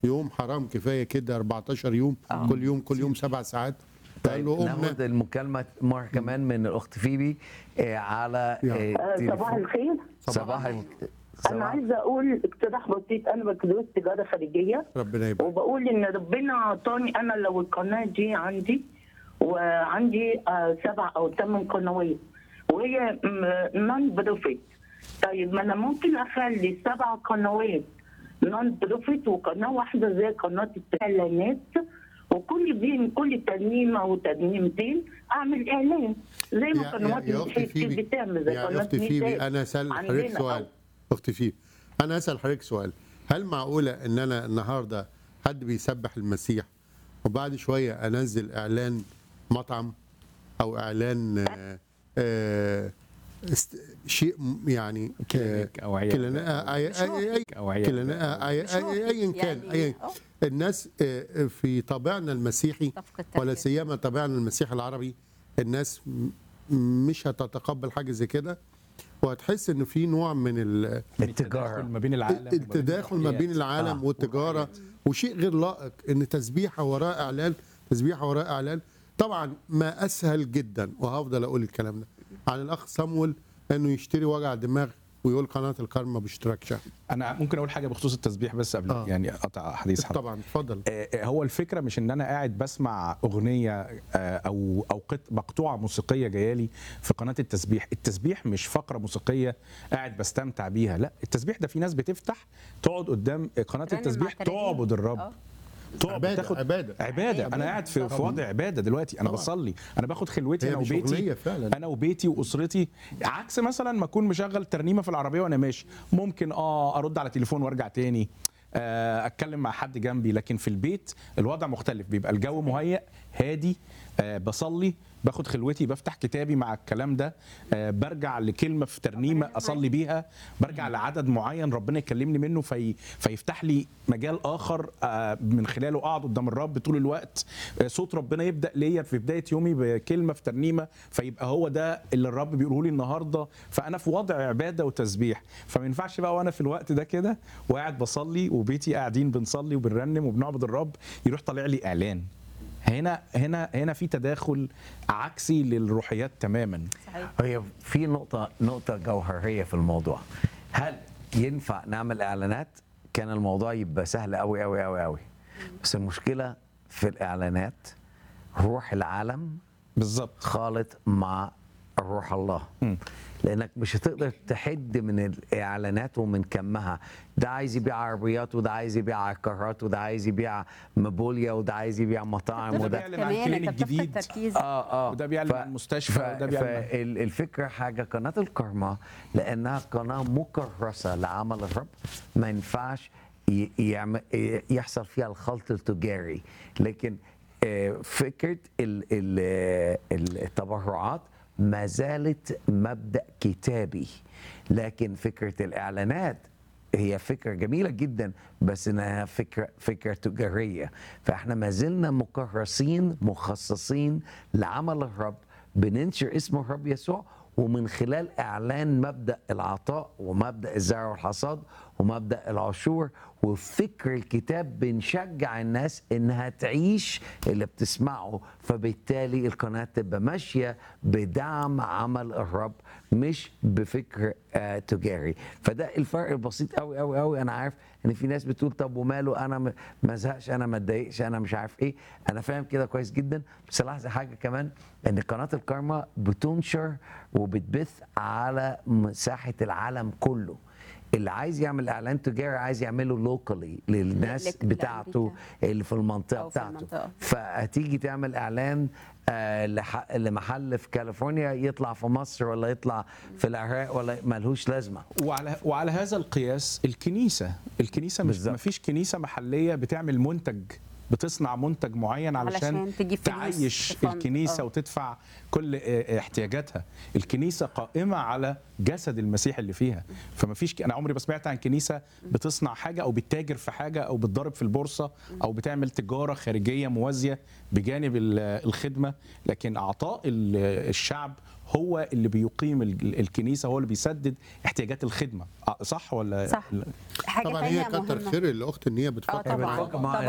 يوم حرام كفايه كده 14 يوم آه. كل يوم كل يوم سبع ساعات قال طيب له قوم ناخد نام. المكالمة مرة كمان من الأخت فيبي آه، على يلا. آه، آه، تليفون. صباح الخير صباح ال- انا صباح عايزه اقول اقتراح بسيط انا بكالوريوس تجاره خارجيه ربنا يبارك وبقول ان ربنا اعطاني انا لو القناه دي عندي وعندي آه، سبع او ثمان قنوات وهي نون بروفيت طيب ما انا ممكن اخلي سبع قنوات نون بروفيت وقناه واحده زي قناه الاعلانات وكل بين كل ترنيمه وترنيمتين اعمل اعلان زي ما يا, يا, قنوات يا اختي الحزب فيبي بتعمل زي يا قناه اختي فيبي ميزان. انا اسال حضرتك عندنا سؤال اختي فيبي انا اسال حضرتك سؤال هل معقوله ان انا النهارده حد بيسبح المسيح وبعد شويه انزل اعلان مطعم او اعلان آه آه است- شيء م- يعني آه، كلينيك أو عيادة. كلينا- آه، أي- أي- أي- أو عيادة. كلينا- أي- أي- مشروع ايا كان يعني، ايا آه. الناس آه، في طبعنا المسيحي صفقة التربية. ولا سيما طبعنا المسيحي العربي الناس م- مش هتتقبل حاجه زي كده وهتحس ان في نوع من ال- التجارة ما بين العالم وما بين التداخل ما بين الروحيات. العالم آه. والتجاره وشيء غير لائق ان تسبيحه وراء اعلان تسبيحه وراء اعلان طبعا ما اسهل جدا وهفضل اقول الكلام ده عن الاخ صامويل انه يشتري وجع دماغ ويقول قناه الكرمه باشتراك شهري انا ممكن اقول حاجه بخصوص التسبيح بس قبل آه. يعني اقطع حديث حضرتك طبعا اتفضل آه، آه، هو الفكره مش ان انا قاعد بسمع اغنيه آه، او او قط- مقطوعه موسيقيه جايه لي في قناه التسبيح التسبيح مش فقره موسيقيه قاعد بستمتع بيها لا التسبيح ده في ناس بتفتح تقعد قدام قناه ترنم التسبيح مع ترانيم. تعبد الرب آه. تقعد عبادة، تاخد عبادة. عباده انا قاعد في, في وضع عباده دلوقتي انا طبعا. بصلي انا باخد خلوتي هي انا مش وبيتي أغنية فعلا. انا وبيتي واسرتي عكس مثلا ما اكون مشغل ترنيمه في العربيه وانا ماشي ممكن اه ارد على تليفون وارجع تاني آه، اتكلم مع حد جنبي لكن في البيت الوضع مختلف بيبقى الجو مهيأ هادي آه، بصلي باخد خلوتي بفتح كتابي مع الكلام ده آه، برجع لكلمه في ترنيمه اصلي بيها برجع لعدد معين ربنا يكلمني منه في فيفتح لي مجال اخر آه، من خلاله اقعد قدام الرب طول الوقت آه، صوت ربنا يبدا ليا في بدايه يومي بكلمه في ترنيمه فيبقى هو ده اللي الرب بيقوله لي النهارده فانا في وضع عباده وتسبيح فما ينفعش بقى وانا في الوقت ده كده وقاعد بصلي وبيتي قاعدين بنصلي وبنرنم وبنعبد الرب يروح طالع لي اعلان هنا هنا هنا في تداخل عكسي للروحيات تماما صحيح هي في نقطة نقطة جوهرية في الموضوع هل ينفع نعمل إعلانات؟ كان الموضوع يبقى سهل أوي أوي أوي أوي بس المشكلة في الإعلانات روح العالم بالظبط خالط مع روح الله لانك مش هتقدر تحد من الاعلانات ومن كمها ده عايز يبيع عربيات وده عايز يبيع عقارات وده عايز يبيع مبوليا وده عايز يبيع مطاعم وده وده بيعلن عن كمان كلينيك انت بتفقد جديد تركيز اه اه وده بيعلن عن مستشفى وده بيعلن عن- فالفكره حاجه قناه الكرمه لانها قناه مكرسه لعمل الرب ما ينفعش ي- يعمل يحصل فيها الخلط التجاري لكن آه، فكره ال- ال- التبرعات ما زالت مبدا كتابي لكن فكره الاعلانات هي فكرة جميلة جدا بس انها فكرة فكرة تجارية فاحنا ما زلنا مكرسين مخصصين لعمل الرب بننشر اسم الرب يسوع ومن خلال اعلان مبدا العطاء ومبدا الزرع والحصاد ومبدا العشور وفكر الكتاب بنشجع الناس انها تعيش اللي بتسمعه فبالتالي القناه تبقى ماشيه بدعم عمل الرب مش بفكر آه تجاري فده الفرق البسيط قوي قوي قوي انا عارف ان في ناس بتقول طب وماله انا م- ما ازهقش انا ما اتضايقش انا مش عارف ايه انا فاهم كده كويس جدا بس لاحظ حاجه كمان ان قناه الكارما بتنشر وبتبث على مساحه العالم كله اللي عايز يعمل اعلان تجاري عايز يعمله لوكالي للناس لك- بتاعته لأمريكا. اللي في المنطقه أو في بتاعته المنطقة. فهتيجي تعمل اعلان آه، لح- لمحل في كاليفورنيا يطلع في مصر ولا يطلع في العراق ولا ملهوش لازمه وعلى وعلى هذا القياس الكنيسه الكنيسه مش بالظبط. ما فيش كنيسه محليه بتعمل منتج بتصنع منتج معين علشان, علشان تجيب فلوس تعيش الفند. الكنيسه آه. وتدفع كل آه، احتياجاتها الكنيسه قائمه على جسد المسيح اللي فيها فما فيش انا عمري ما سمعت عن كنيسه بتصنع حاجه او بتتاجر في حاجه او بتضارب في البورصه او بتعمل تجاره خارجيه موازيه بجانب ال- الخدمه لكن اعطاء ال- الشعب هو اللي بيقيم ال- الكنيسه هو اللي بيسدد احتياجات الخدمه آه، صح ولا صح حاجه طبعا هي تانية كتر مهمه خير الاخت ان هي بتفكر طبعاً. بتفكر مع-